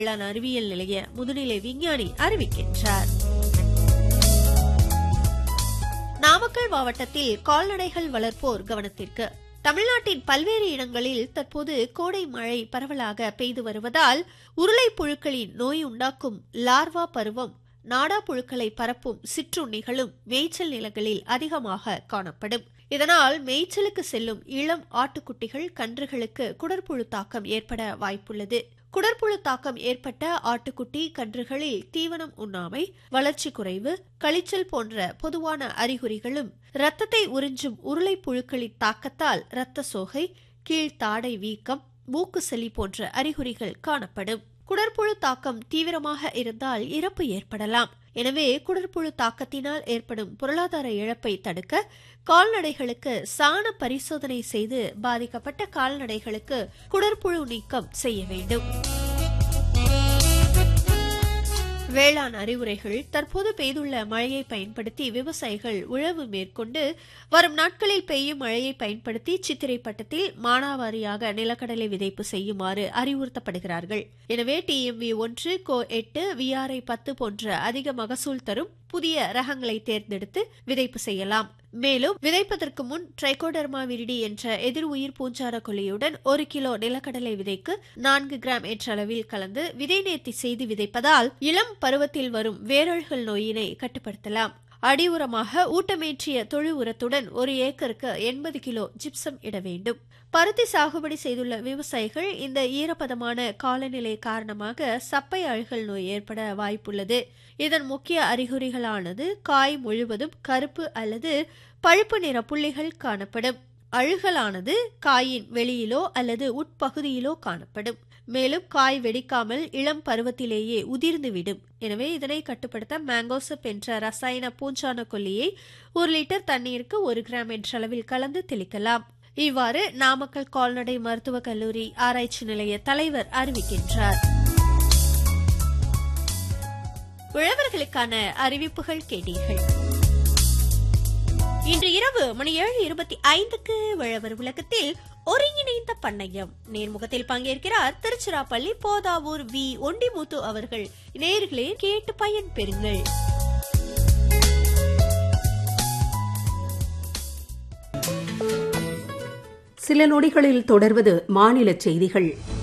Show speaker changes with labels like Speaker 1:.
Speaker 1: வேளாண் அறிவியல் நிலைய முதுநிலை விஞ்ஞானி அறிவிக்கின்றார் நாமக்கல் மாவட்டத்தில் கால்நடைகள் வளர்ப்போர் கவனத்திற்கு தமிழ்நாட்டின் பல்வேறு இடங்களில் தற்போது கோடை மழை பரவலாக பெய்து வருவதால் உருளை புழுக்களின் நோய் உண்டாக்கும் லார்வா பருவம் நாடா புழுக்களை பரப்பும் சிற்றுண்ணிகளும் மேய்ச்சல் நிலங்களில் அதிகமாக காணப்படும் இதனால் மேய்ச்சலுக்கு செல்லும் இளம் ஆட்டுக்குட்டிகள் கன்றுகளுக்கு குடற்புழு தாக்கம் ஏற்பட வாய்ப்புள்ளது குடற்புழு தாக்கம் ஏற்பட்ட ஆட்டுக்குட்டி கன்றுகளில் தீவனம் உண்ணாமை வளர்ச்சி குறைவு கழிச்சல் போன்ற பொதுவான அறிகுறிகளும் இரத்தத்தை உறிஞ்சும் உருளை புழுக்களின் தாக்கத்தால் இரத்த சோகை கீழ்த்தாடை வீக்கம் மூக்கு சளி போன்ற அறிகுறிகள் காணப்படும் குடற்புழு தாக்கம் தீவிரமாக இருந்தால் இறப்பு ஏற்படலாம் எனவே குடற்புழு தாக்கத்தினால் ஏற்படும் பொருளாதார இழப்பை தடுக்க கால்நடைகளுக்கு சாண பரிசோதனை செய்து பாதிக்கப்பட்ட கால்நடைகளுக்கு குடற்புழு நீக்கம் செய்ய வேண்டும் வேளாண் அறிவுரைகள் தற்போது பெய்துள்ள மழையை பயன்படுத்தி விவசாயிகள் உழவு மேற்கொண்டு வரும் நாட்களில் பெய்யும் மழையை பயன்படுத்தி சித்திரை பட்டத்தில் மானாவாரியாக நிலக்கடலை விதைப்பு செய்யுமாறு அறிவுறுத்தப்படுகிறார்கள் எனவே டிஎம்வி ஒன்று கோ எட்டு விஆர்ஐ பத்து போன்ற அதிக மகசூல் தரும் புதிய ரகங்களை தேர்ந்தெடுத்து விதைப்பு செய்யலாம் மேலும் விதைப்பதற்கு முன் ட்ரைகோடர்மா விரிடி என்ற எதிர் உயிர் பூஞ்சார கொல்லியுடன் ஒரு கிலோ நிலக்கடலை விதைக்கு நான்கு கிராம் என்ற அளவில் கலந்து விதை நேர்த்தி செய்து விதைப்பதால் இளம் பருவத்தில் வரும் வேரல்கள் நோயினை கட்டுப்படுத்தலாம் அடி உரமாக ஊட்டமேற்றிய தொழு உரத்துடன் ஒரு ஏக்கருக்கு எண்பது கிலோ ஜிப்சம் இட வேண்டும் பருத்தி சாகுபடி செய்துள்ள விவசாயிகள் இந்த ஈரப்பதமான காலநிலை காரணமாக சப்பை அழுகல் நோய் ஏற்பட வாய்ப்புள்ளது இதன் முக்கிய அறிகுறிகளானது காய் முழுவதும் கருப்பு அல்லது பழுப்பு நிற புள்ளிகள் காணப்படும் அழுகலானது காயின் வெளியிலோ அல்லது உட்பகுதியிலோ காணப்படும் மேலும் காய் வெடிக்காமல் இளம் பருவத்திலேயே உதிர்ந்துவிடும் எனவே இதனை கட்டுப்படுத்த மேங்கோசப் என்ற ரசாயன பூஞ்சான கொல்லியை ஒரு லிட்டர் தண்ணீருக்கு ஒரு கிராம் என்ற அளவில் கலந்து தெளிக்கலாம் இவ்வாறு நாமக்கல் கால்நடை மருத்துவக் கல்லூரி ஆராய்ச்சி நிலைய தலைவர் அறிவிக்கின்றார் உழவர்களுக்கான அறிவிப்புகள் கேட்டீர்கள் இன்று இரவு மணி ஏழு இருபத்தி ஐந்துக்கு உழவர் உலகத்தில் ஒருங்கிணைந்த பண்ணையம் நேர்முகத்தில் பங்கேற்கிறார் திருச்சிராப்பள்ளி போதாவூர் வி ஒண்டிமுத்து அவர்கள் நேர்களே கேட்டு பயன் பெறுங்கள்
Speaker 2: சில நொடிகளில் தொடர்வது மாநில செய்திகள்